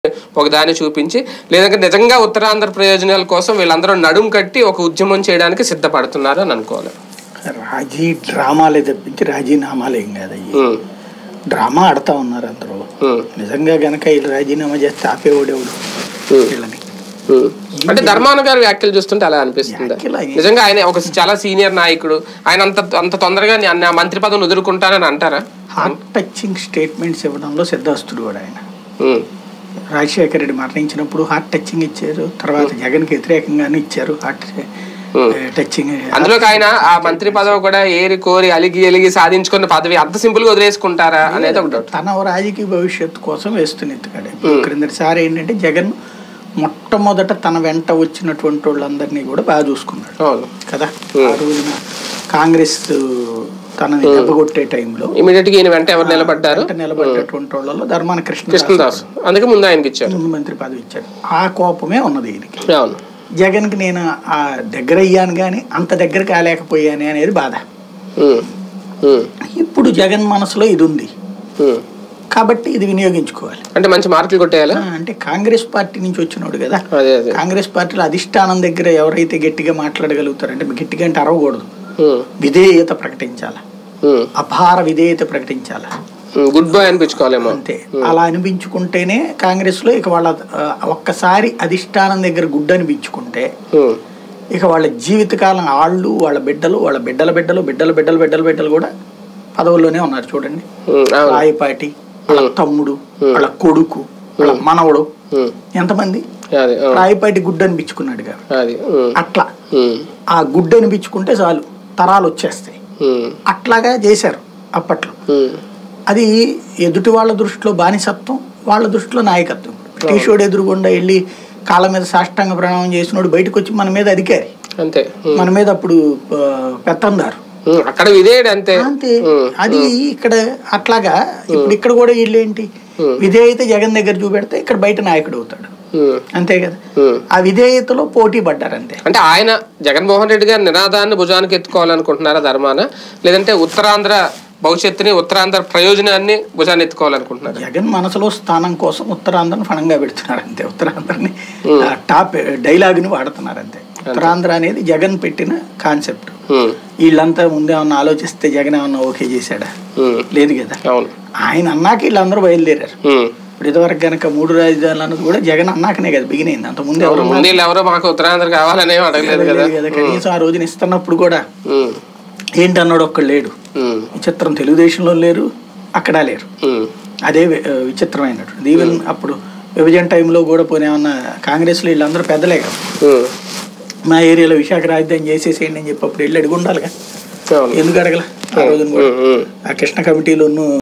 ఒకదాన్ని చూపించి లేదంటే నిజంగా ఉత్తరాంధ్ర ప్రయోజనాల కోసం వీళ్ళందరూ నడుం కట్టి ఒక ఉద్యమం చేయడానికి సిద్ధపడుతున్నారు అని అనుకోవాలి రాజీ డ్రామాలే తప్పించి రాజీనామాలు ఏం కాదు అయ్యి ఉమ్, డ్రామా ఆడుతా ఉన్నారు అందరూ ఉమ్, నిజంగా గనక వీళ్ళు రాజీనామా చేస్తే ఆపేవాడేవాడు ఉమ్. వీళ్ళని ఉమ్. అంటే ధర్మాన గారి వ్యాఖ్యలు చూస్తుంటే అలా అనిపిస్తుంది వ్యాఖ్యలు అయ్యి- నిజంగా ఆయన ఒక చాలా సీనియర్ నాయకుడు ఆయన అంత అంత తొందరగా నే- నా మంత్రి పదవిని వదులుకుంటానని అంటారా హార్ట్ టచింగ్ స్టేట్మెంట్స్ ఇవ్వడంలో సిద్ధాస్తుడు కూడా ఆయన ఉమ్, రాజశేఖర రెడ్డి మరణించినప్పుడు హార్ట్ టచింగ్ ఇచ్చారు తర్వాత జగన్కి వ్యతిరేకంగానే ఇచ్చారు హార్ట్ టచింగ్ అందులోకి ఆయన ఆ మంత్రి పదవి కూడా ఏరి కోరి అలిగి ఎలిగి సాధించుకున్న పదవి అంత సింపుల్ గా వదిలేసుకుంటారా అనేది ఒక డౌట్ తన రాజకీయ భవిష్యత్తు కోసం వేస్తున్న ఎత్తుకాడే క్రిందటిసారి ఏంటంటే జగన్ మొట్టమొదట తన వెంట వచ్చినటువంటి వాళ్ళందరినీ కూడా బాగా చూసుకున్నాడు అవును కదా ఆ రోజున కాంగ్రెస్ తనని దెబ్బకొట్టే టైంలో ఇమీడియట్ గా ఈయన వెంట ఎవరు నిలబడ్డారు వెంట నిలబడ్డటువంటి వాళ్ళలో ధర్మాన కృష్ణ కృష్ణదాస్ అందుకే ముందు ఆయనకి ఇచ్చారు ముందు మంత్రి పదవి ఇచ్చాడు ఆ కోపమే ఉన్నది ఈయనకి అవును జగన్కి నేను ఆ దగ్గర అయ్యాను కానీ అంత దగ్గర కాలేకపోయాను అనేది బాధ ఉమ్, ఉమ్, ఇప్పుడు జగన్ మనసులో ఇది ఉంది ఉమ్. కాబట్టి ఇది వినియోగించుకోవాలి అంటే మంచి మార్కులు కొట్టేయాలా ఆ, అంటే కాంగ్రెస్ పార్టీ నుంచి వచ్చినోడు కదా అదే అదే కాంగ్రెస్ పార్టీలో అధిష్టానం దగ్గర ఎవరైతే గట్టిగా మాట్లాడగలుగుతారు అంటే గట్టిగా అంటే అరవకూడదు ఉమ్, విధేయత ప్రకటించాల ఉమ్, అపార విధేయత ప్రకటించాల ఉమ్, గుడ్ బాయ్ అనిపించుకోవాలేమో అంతే అలా అనిపించుకుంటేనే కాంగ్రెస్ లో ఇక వాళ్ళ ఆ, ఒక్కసారి అధిష్టానం దగ్గర గుడ్డు అనిపించుకుంటే ఉమ్, ఇక వాళ్ళ జీవితకాలం వాళ్ళు వాళ్ళ బిడ్డలు వాళ్ళ బిడ్డల బిడ్డలు బిడ్డల బిడ్డల బిడ్డల బిడ్డలు కూడా పదవుల్లోనే ఉన్నారు చూడండి ఉమ్, అవును రాయపాటి వాళ్ళ తమ్ముడు వాళ్ళ కొడుకు వాళ్ళ మనవడు ఉమ్, ఎంతమంది అది ఆ, రాయపాటి గుడ్డు అనిపించుకున్నాడు కాబట్టి అది ఉమ్, అట్లా ఉమ్, ఆ గుడ్డు అనిపించుకుంటే చాలు తరాలు వచ్చేస్తాయి ఉమ్, అట్లాగా చేశారు అప్పట్లో ఉమ్, అది ఎదుటి వాళ్ళ దృష్టిలో బానిసత్వం వాళ్ళ దృష్టిలో నాయకత్వం బ్రిటిషోడు ఎదురుగుండా వెళ్ళి కాళ్ళ మీద సాష్టాంగ ప్రణామం చేసినోడు బయటకు వచ్చి మన మీద అధికారి అంతే ఉమ్, మన మీద అప్పుడు ఆ, పెత్తందారు ఉమ్, అక్కడ విధేయుడు అంతే అంతే అది ఇక్కడ అట్లాగా ఇప్పుడు ఇక్కడ కూడా వీళ్ళు ఏంటి విధేయత జగన్ దగ్గర చూపెడితే ఇక్కడ బయట నాయకుడు అవుతాడు ఉమ్, అంతే కదా ఉమ్. ఆ విధేయతలో పోటీ పడ్డారు అంతే అంటే ఆయన జగన్మోహన్ రెడ్డి గారి నినాదాన్ని భుజానికి ఎత్తుకోవాలనుకుంటున్నారా ధర్మాన లేదంటే ఉత్తరాంధ్ర భవిష్యత్తుని ఉత్తరాంధ్ర ప్రయోజనాన్ని భుజాన్ని ఎత్తుకోవాలనుకుంటున్నారు జగన్ మనసులో స్థానం కోసం ఉత్తరాంధ్రను ఫణంగా పెడుతున్నారు అంతే ఉత్తరాంధ్రని ఆ టాప్ డైలాగ్ని వాడుతున్నారు అంతే ఉత్తరాంధ్ర అనేది జగన్ పెట్టిన కాన్సెప్ట్ వీళ్ళంతా ముందే ఏమన్నా ఆలోచిస్తే జగన్ ఏమన్నా ఓకే చేశాడా లేదు కదా అవును ఆయన అన్నాక వీళ్ళందరూ బయలుదేరారు ఉమ్. ఇప్పుడు ఇదివరకు గనక మూడు రాజధానులు అన్నది కూడా జగన్ అన్నాకనే కదా బిగినైంది అంత ముందు ఎవరు ముందు వీళ్ళు ఎవరో మాకు ఉత్తరాంధ్ర కావాలనే అడగలేదు కదా లేదు కదా కనీసం ఆ రోజున ఇస్తున్నప్పుడు కూడా ఉమ్, ఏంటన్నాడు ఒక్కడు లేడు ఉమ్, విచిత్రం తెలుగుదేశంలో లేరు అక్కడ లేరు ఉమ్, అదే వి- ఆ, విచిత్రమైనటువంటి ఈవెన్ అప్పుడు విభజన టైంలో కూడా పోనీ ఏమన్నా కాంగ్రెస్లో వీళ్ళందరూ పెద్దలే కదా ఉమ్. మా ఏరియాలో విశాఖ రాజధాని చేసేసేయండి అని చెప్పి అప్పుడు వెళ్ళి అడిగి ఉండాలిగా అవును ఎందుకు అడగల ఆ రోజున కూడా ఉమ్, ఉమ్. ఆ కృష్ణ కమిటీలోను